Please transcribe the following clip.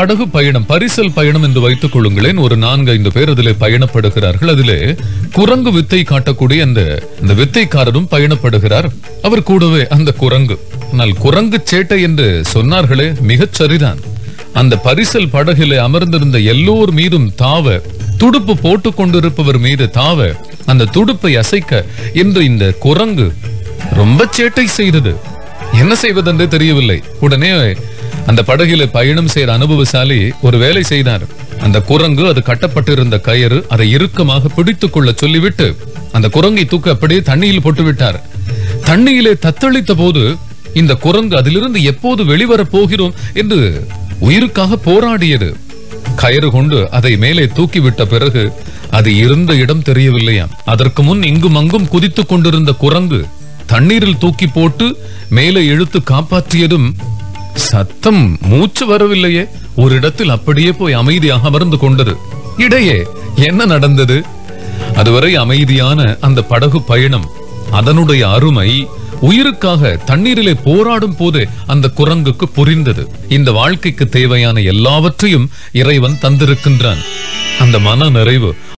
படகு பயணம் பரிசல் பயணம் என்று வைத்துக் கொள்ளுங்களேன் ஒரு நான்கு ஐந்து பேர் அதிலே பயணப்படுகிறார்கள் அதிலே குரங்கு வித்தை காட்டக்கூடிய அந்த அந்த வித்தைக்காரரும் பயணப்படுகிறார் அவர் கூடவே அந்த குரங்கு ஆனால் குரங்கு சேட்டை என்று சொன்னார்களே மிகச் சரிதான் அந்த பரிசல் படகிலே அமர்ந்திருந்த எல்லோர் மீதும் தாவ துடுப்பு போட்டுக் கொண்டிருப்பவர் மீது தாவ அந்த துடுப்பை அசைக்க என்று இந்த குரங்கு ரொம்ப சேட்டை செய்தது என்ன செய்வதென்றே தெரியவில்லை உடனே அந்த படகில பயணம் செய்த அனுபவசாலி ஒரு வேலை செய்தார் அந்த குரங்கு அது கட்டப்பட்டிருந்த கயிறு அதை இறுக்கமாக பிடித்துக் கொள்ள சொல்லிவிட்டு அந்த குரங்கை தூக்க அப்படியே தண்ணியில் போட்டு விட்டார் தண்ணியிலே தத்தளித்த போது இந்த குரங்கு அதிலிருந்து எப்போது வெளிவரப் போகிறோம் என்று உயிருக்காக போராடியது கயிறு கொண்டு அதை மேலே தூக்கிவிட்ட பிறகு அது இருந்த இடம் தெரியவில்லையாம் அதற்கு முன் இங்கும் அங்கும் குதித்துக் கொண்டிருந்த குரங்கு தண்ணீரில் தூக்கி போட்டு மேலே இழுத்து காப்பாற்றியதும் சத்தம் மூச்சு வரவில்லையே ஒரு இடத்தில் அப்படியே போய் அமைதியாக அமர்ந்து கொண்டது இடையே என்ன நடந்தது அதுவரை அமைதியான அந்த படகு பயணம் அதனுடைய அருமை உயிருக்காக தண்ணீரிலே போராடும் போதே அந்த குரங்குக்கு புரிந்தது இந்த வாழ்க்கைக்கு தேவையான எல்லாவற்றையும் இறைவன் தந்திருக்கின்றான் அந்த மன நிறைவு